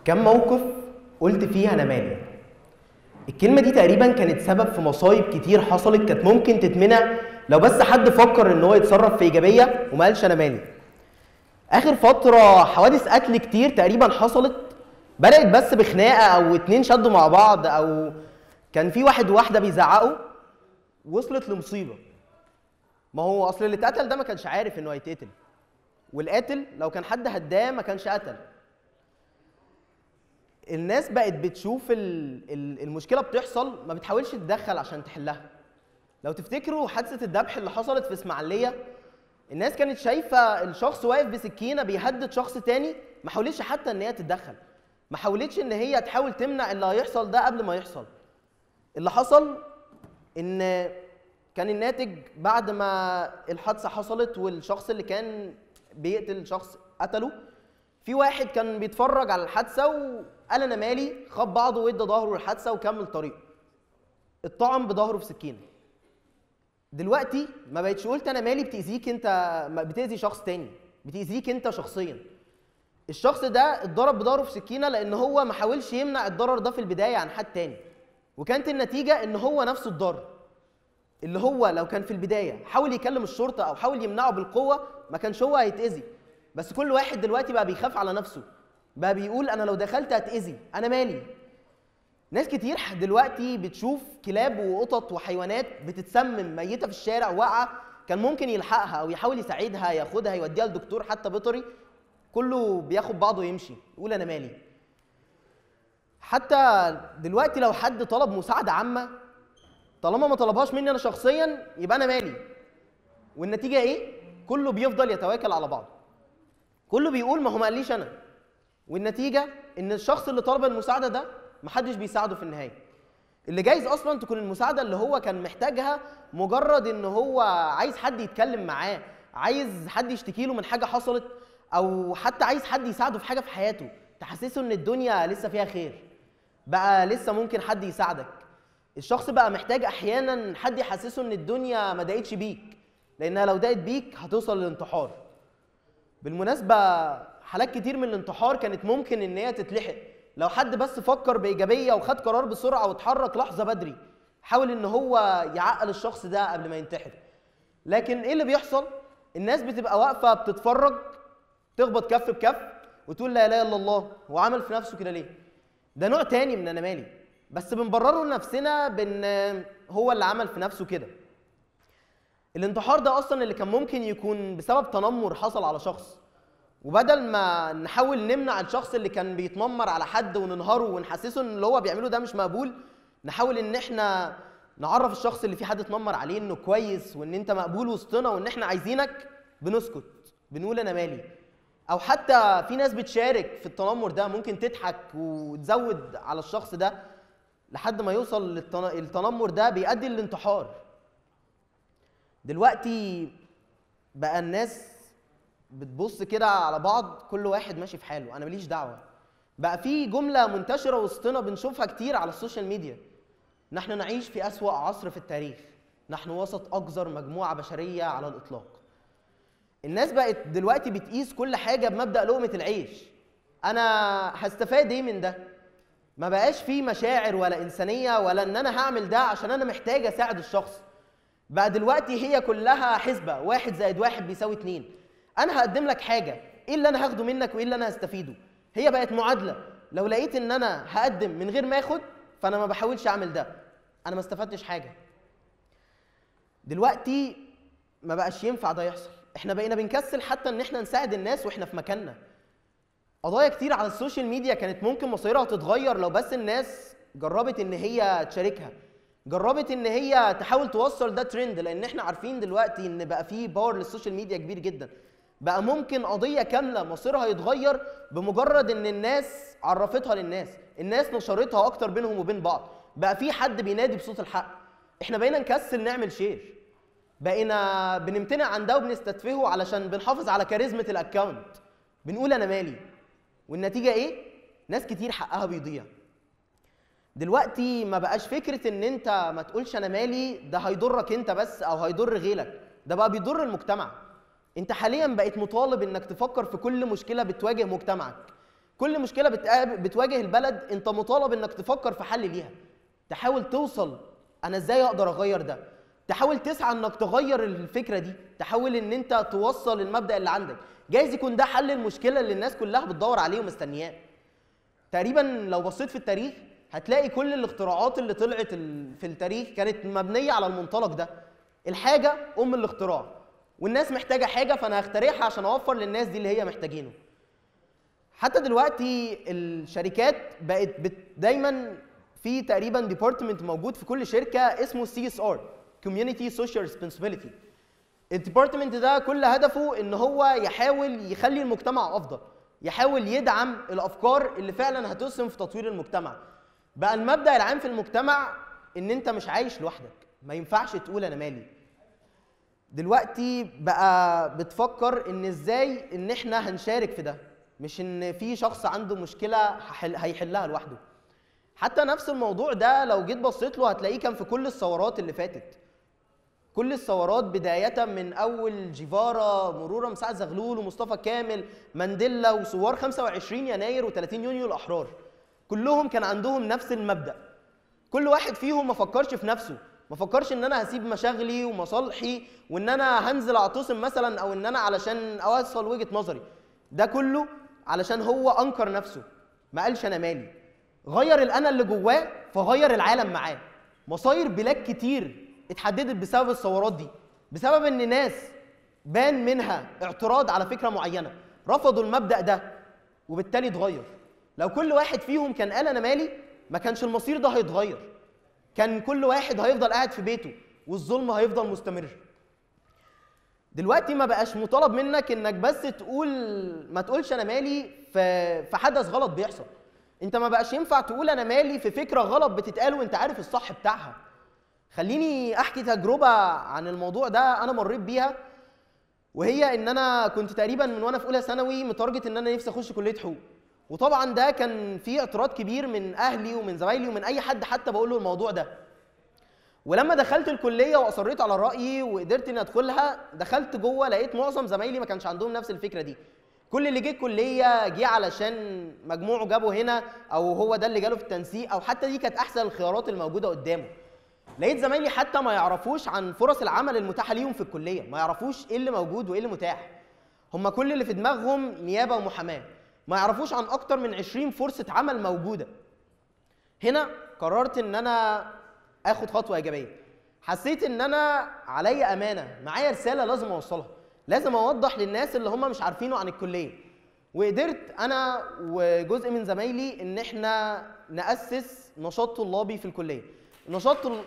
كم موقف قلت فيه انا مالي الكلمة دي تقريبا كانت سبب في مصايب كتير حصلت كانت ممكن تتمنع لو بس حد فكر ان هو يتصرف في ايجابية وما قالش انا مالي اخر فترة حوادث قتل كتير تقريبا حصلت بدأت بس بخناقة او اتنين شدوا مع بعض او كان في واحد وواحدة بيزعقوا وصلت لمصيبة ما هو اصل اللي اتقتل ده ما كانش عارف انه هيتقتل والقاتل لو كان حد هداه ما كانش قتل الناس بقت بتشوف ال- ال- المشكله بتحصل ما بتحاولش تتدخل عشان تحلها لو تفتكروا حادثه الذبح اللي حصلت في اسماعيليه الناس كانت شايفه الشخص واقف بسكينه بيهدد شخص تاني ما حاولتش حتى ان هي تتدخل ما حاولتش ان هي تحاول تمنع اللي هيحصل ده قبل ما يحصل اللي حصل ان كان الناتج بعد ما الحادثه حصلت والشخص اللي كان بيقتل شخص قتله في واحد كان بيتفرج على الحادثه وقال انا مالي خد بعضه وادى ظهره للحادثه وكمل طريقه اتطعن بظهره في سكينه دلوقتي ما بقتش قلت انا مالي بتاذيك انت ما بتاذي شخص تاني بتاذيك انت شخصيا الشخص ده اتضرب بظهره في سكينه لان هو ما حاولش يمنع الضرر ده في البدايه عن حد تاني وكانت النتيجه ان هو نفسه اتضرر اللي هو لو كان في البدايه حاول يكلم الشرطه او حاول يمنعه بالقوه ما كانش هو هيتاذي بس كل واحد دلوقتي بقى بيخاف على نفسه بقى بيقول انا لو دخلت هتاذي انا مالي ناس كتير دلوقتي بتشوف كلاب وقطط وحيوانات بتتسمم ميته في الشارع واقعه كان ممكن يلحقها او يحاول يساعدها ياخدها يوديها لدكتور حتى بيطري كله بياخد بعضه ويمشي يقول انا مالي حتى دلوقتي لو حد طلب مساعده عامه طالما ما طلبهاش مني انا شخصيا يبقى انا مالي والنتيجه ايه كله بيفضل يتواكل على بعضه كله بيقول ما هو ما قاليش انا والنتيجه ان الشخص اللي طلب المساعده ده محدش بيساعده في النهايه اللي جايز اصلا تكون المساعده اللي هو كان محتاجها مجرد ان هو عايز حد يتكلم معاه عايز حد يشتكي له من حاجه حصلت او حتى عايز حد يساعده في حاجه في حياته تحسسه ان الدنيا لسه فيها خير بقى لسه ممكن حد يساعدك الشخص بقى محتاج احيانا حد يحسسه ان الدنيا ما ضاقتش بيك لانها لو ضاقت بيك هتوصل للانتحار بالمناسبه حالات كتير من الانتحار كانت ممكن ان هي تتلحق لو حد بس فكر بايجابيه وخد قرار بسرعه واتحرك لحظه بدري حاول ان هو يعقل الشخص ده قبل ما ينتحر لكن ايه اللي بيحصل الناس بتبقى واقفه بتتفرج تخبط كف بكف وتقول لا اله الا الله هو عمل في نفسه كده ليه ده نوع تاني من انا مالي بس بنبرره لنفسنا بان هو اللي عمل في نفسه كده الانتحار ده اصلا اللي كان ممكن يكون بسبب تنمر حصل على شخص وبدل ما نحاول نمنع الشخص اللي كان بيتنمر على حد وننهره ونحسسه ان اللي هو بيعمله ده مش مقبول نحاول ان احنا نعرف الشخص اللي في حد اتنمر عليه انه كويس وان انت مقبول وسطنا وان احنا عايزينك بنسكت بنقول انا مالي او حتى في ناس بتشارك في التنمر ده ممكن تضحك وتزود على الشخص ده لحد ما يوصل للتن- التنمر ده بيؤدي للانتحار دلوقتي بقى الناس بتبص كده على بعض كل واحد ماشي في حاله انا ماليش دعوه بقى في جمله منتشره وسطنا بنشوفها كتير على السوشيال ميديا نحن نعيش في اسوا عصر في التاريخ نحن وسط اقذر مجموعه بشريه على الاطلاق الناس بقت دلوقتي بتقيس كل حاجه بمبدا لقمه العيش انا هستفاد ايه من ده ما بقاش في مشاعر ولا انسانيه ولا ان انا هعمل ده عشان انا محتاج اساعد الشخص بقى دلوقتي هي كلها حسبه واحد زائد واحد بيساوي اتنين انا هقدم لك حاجه ايه اللي انا هاخده منك وايه اللي انا هستفيده هي بقت معادله لو لقيت ان انا هقدم من غير ما اخد فانا ما بحاولش اعمل ده انا ما استفدتش حاجه دلوقتي ما بقاش ينفع ده يحصل احنا بقينا بنكسل حتى ان احنا نساعد الناس واحنا في مكاننا قضايا كتير على السوشيال ميديا كانت ممكن مصيرها تتغير لو بس الناس جربت ان هي تشاركها جربت ان هي تحاول توصل ده ترند لان احنا عارفين دلوقتي ان بقى فيه باور للسوشيال ميديا كبير جدا بقى ممكن قضية كاملة مصيرها يتغير بمجرد ان الناس عرفتها للناس الناس نشرتها اكتر بينهم وبين بعض بقى في حد بينادي بصوت الحق احنا بقينا نكسل نعمل شير بقينا بنمتنع عن ده وبنستتفهه علشان بنحافظ على كاريزمة الاكونت بنقول انا مالي والنتيجة ايه ناس كتير حقها بيضيع دلوقتي ما بقاش فكرة ان انت ما تقولش انا مالي ده هيضرك انت بس او هيضر غيرك ده بقى بيضر المجتمع انت حاليا بقيت مطالب انك تفكر في كل مشكلة بتواجه مجتمعك كل مشكله بتقابل بتواجه البلد انت مطالب انك تفكر في حل ليها تحاول توصل انا ازاي اقدر اغير ده تحاول تسعى انك تغير الفكره دي تحاول ان انت توصل المبدا اللي عندك جايز يكون ده حل المشكله اللي الناس كلها بتدور عليه ومستنياه تقريبا لو بصيت في التاريخ هتلاقي كل الاختراعات اللي طلعت ال- في التاريخ كانت مبنيه على المنطلق ده الحاجه ام الاختراع والناس محتاجه حاجه فانا هخترعها عشان اوفر للناس دي اللي هي محتاجينه حتى دلوقتي الشركات بقت بت دايما في تقريبا ديبارتمنت موجود في كل شركه اسمه سي اس ار كوميونتي سوشيال ريسبونسبيلتي الديبارتمنت ده كل هدفه ان هو يحاول يخلي المجتمع افضل يحاول يدعم الافكار اللي فعلا هتسهم في تطوير المجتمع بقى المبدا العام في المجتمع ان انت مش عايش لوحدك ما ينفعش تقول انا مالي دلوقتي بقى بتفكر ان ازاي ان احنا هنشارك في ده مش ان في شخص عنده مشكله هحل هيحلها لوحده حتى نفس الموضوع ده لو جيت بصيت له هتلاقيه كان في كل الثورات اللي فاتت كل الثورات بداية من أول جيفارا مرورا مساعد زغلول ومصطفى كامل مانديلا وثوار 25 يناير و30 يونيو الأحرار كلهم كان عندهم نفس المبدأ كل واحد فيهم ما فكرش في نفسه ما فكرش ان انا هسيب مشاغلي ومصالحي وان انا هنزل اعتصم مثلا او ان انا علشان اوصل وجهة نظري ده كله علشان هو انكر نفسه ما قالش انا مالي غير الانا اللي جواه فغير العالم معاه مصاير بلاد كتير اتحددت بسبب الثورات دي بسبب ان ناس بان منها اعتراض على فكره معينه رفضوا المبدا ده وبالتالي اتغير لو كل واحد فيهم كان قال انا مالي ما كانش المصير ده هيتغير كان كل واحد هيفضل قاعد في بيته والظلم هيفضل مستمر دلوقتي ما بقاش مطالب منك انك بس تقول ما تقولش انا مالي في في حدث غلط بيحصل انت ما بقاش ينفع تقول انا مالي في فكره غلط بتتقال وانت عارف الصح بتاعها خليني احكي تجربه عن الموضوع ده انا مريت بيها وهي ان انا كنت تقريبا من وانا في اولى ثانوي متارجت ان انا نفسي اخش كليه حقوق وطبعا ده كان فيه اعتراض كبير من اهلي ومن زمايلي ومن اي حد حتى بقول له الموضوع ده ولما دخلت الكليه واصريت على رايي وقدرت اني ادخلها دخلت جوه لقيت معظم زمايلي ما كانش عندهم نفس الفكره دي كل اللي جه الكليه جه علشان مجموعه جابه هنا او هو ده اللي جاله في التنسيق او حتى دي كانت احسن الخيارات الموجوده قدامه لقيت زمايلي حتى ما يعرفوش عن فرص العمل المتاحه ليهم في الكليه ما يعرفوش ايه اللي موجود وايه اللي متاح هم كل اللي في دماغهم نيابه ومحاماه ما يعرفوش عن اكتر من 20 فرصه عمل موجوده هنا قررت ان انا اخد خطوه ايجابيه حسيت ان انا عليا امانه معايا رساله لازم اوصلها لازم اوضح للناس اللي هم مش عارفينه عن الكليه وقدرت انا وجزء من زمايلي ان احنا ناسس نشاط طلابي في الكليه النشاط طل...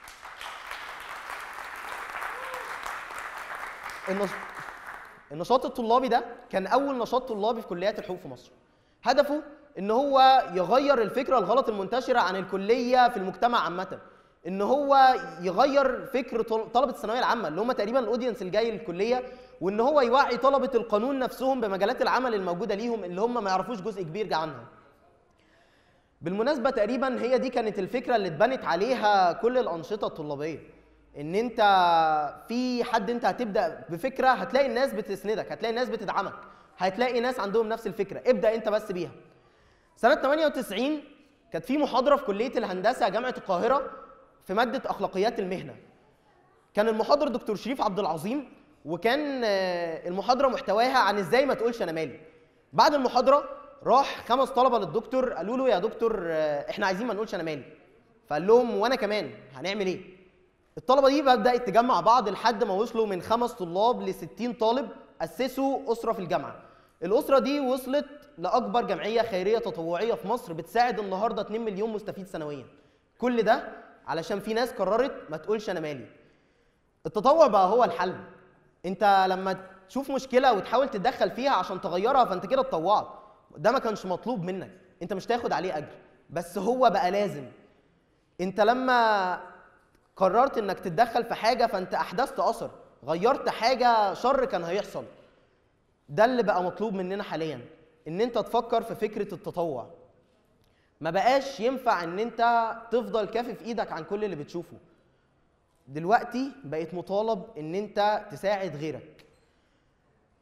النش... النشاط الطلابي ده كان اول نشاط طلابي في كليات الحقوق في مصر هدفه ان هو يغير الفكره الغلط المنتشره عن الكليه في المجتمع عامه ان هو يغير فكر طل- طلبه الثانويه العامه اللي هم تقريبا الاودينس الجاي للكليه وان هو يوعي طلبه القانون نفسهم بمجالات العمل الموجوده ليهم اللي هم ما يعرفوش جزء كبير عنها بالمناسبه تقريبا هي دي كانت الفكره اللي اتبنت عليها كل الانشطه الطلابيه ان انت في حد انت هتبدا بفكره هتلاقي الناس بتسندك هتلاقي الناس بتدعمك هتلاقي ناس عندهم نفس الفكره ابدا انت بس بيها سنه 98 كانت في محاضره في كليه الهندسه جامعه القاهره في ماده اخلاقيات المهنه كان المحاضر دكتور شريف عبد العظيم وكان آه، المحاضره محتواها عن ازاي ما تقولش انا مالي بعد المحاضره راح خمس طلبه للدكتور قالوا له يا دكتور آه، احنا عايزين ما نقولش انا مالي فقال لهم وانا كمان هنعمل ايه الطلبه دي بدات تجمع بعض لحد ما وصلوا من خمس طلاب ل 60 طالب اسسوا اسره في الجامعه الاسره دي وصلت لاكبر جمعيه خيريه تطوعيه في مصر بتساعد النهارده 2 مليون مستفيد سنويا كل ده علشان في ناس قررت ما تقولش انا مالي التطوع بقى هو الحل انت لما تشوف مشكله وتحاول تتدخل فيها عشان تغيرها فانت كده اتطوعت ده ما كانش مطلوب منك انت مش تاخد عليه اجر بس هو بقى لازم انت لما قررت انك تتدخل في حاجه فانت احدثت اثر غيرت حاجه شر كان هيحصل ده اللي بقى مطلوب مننا حاليا ان انت تفكر في فكره التطوع ما بقاش ينفع ان انت تفضل كافف ايدك عن كل اللي بتشوفه دلوقتي بقيت مطالب ان انت تساعد غيرك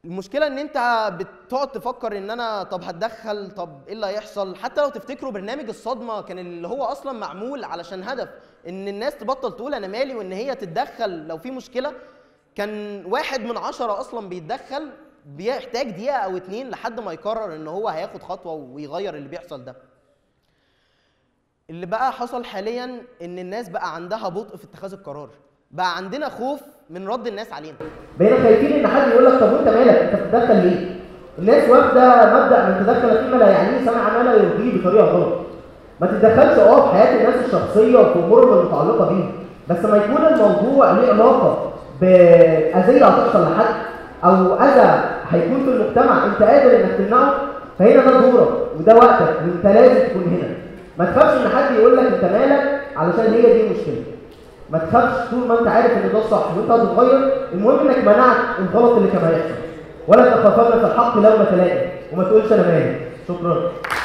المشكله ان انت بتقعد تفكر ان انا طب هتدخل طب ايه اللي هيحصل حتى لو تفتكروا برنامج الصدمه كان اللي هو اصلا معمول علشان هدف ان الناس تبطل تقول انا مالي وان هي تتدخل لو في مشكله كان واحد من عشرة اصلا بيتدخل بيحتاج دقيقه او اتنين لحد ما يقرر ان هو هياخد خطوه ويغير اللي بيحصل ده اللي بقى حصل حاليا ان الناس بقى عندها بطء في اتخاذ القرار بقى عندنا خوف من رد الناس علينا بقينا خايفين ان حد يقول لك طب وانت مالك انت بتتدخل ليه؟ الناس واخده مبدا من تدخل فيما لا يعنيه سمع ما لا يرضيه بطريقه غلط. ما تتدخلش اه في حياه الناس الشخصيه وفي امورهم المتعلقه بيهم، بس ما يكون الموضوع ليه علاقه باذيه هتحصل لحد او اذى هيكون في المجتمع انت قادر انك تمنعه فهنا ده دورك وده وقتك وانت لازم تكون هنا. ما تخافش ان حد يقول لك انت مالك علشان هي دي المشكله. ما تخافش طول ما انت عارف ان ده الصح وانت هتتغير المهم انك منعت الغلط اللي كان هيحصل ولا تخافن في الحق لو ما تلاقي وما تقولش انا مالي شكرا